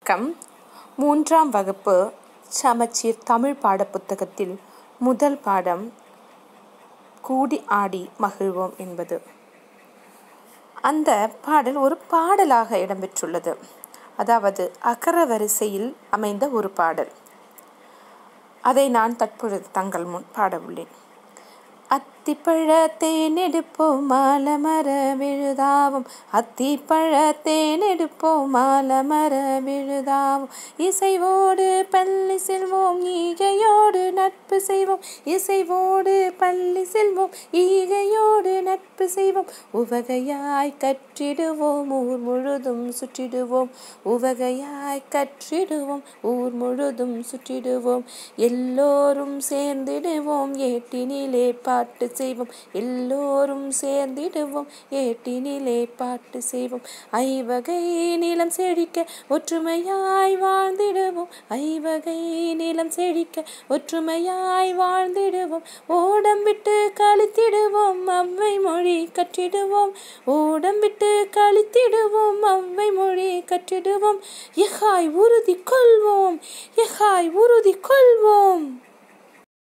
வணக்கம் மூன்றாம் வகுப்பு சமச்சீர் தமிழ் பாடப்புத்தகத்தில் முதல் பாடம் கூடி ஆடி மகிழ்வோம் என்பது அந்த பாடல் ஒரு பாடலாக இடம்பெற்றுள்ளது அதாவது அகர வரிசையில் அமைந்த ஒரு பாடல் அதை நான் தற்பொழுது தங்கள் முன் பாட உள்ளேன் அத்திப்பழத்தை நெடுப்போம் மாலமர விழுதாவும் அத்திப்பழத்தை நெடுப்போம் மாலமர விழுதாவும் இசைவோடு பள்ளி செல்வோம் ஈகையோடு நட்பு செய்வோம் இசைவோடு பள்ளி செல்வோம் ஈகையோடு நட்பு செய்வோம் உவகையாய் கற்றிடுவோம் ஊர் முழுதும் சுற்றிடுவோம் உவகையாய் கற்றிடுவோம் ஊர் முழுதும் சுற்றிடுவோம் எல்லோரும் சேர்ந்திடுவோம் ஏட்டினிலே பாட்டு செய்வோம் எல்லோரும் சேர்ந்திடுவோம் ஏட்டினிலே பாட்டு செய்வோம் ஐவகை நிலம் செழிக்க ஒற்றுமையாய் வாழ்ந்திடுவோம் ஐவகை நிலம் செழிக்க ஒற்றுமையாய் வாழ்ந்திடுவோம் ஓடம் விட்டு கழித்திடுவோம் அவ்வை மொழி கற்றிடுவோம் ஓடம் விட்டு கழித்திடுவோம் அவ்வை மொழி கற்றிடுவோம் எஹாய் உறுதி கொள்வோம் எஹாய் உறுதி கொள்வோம்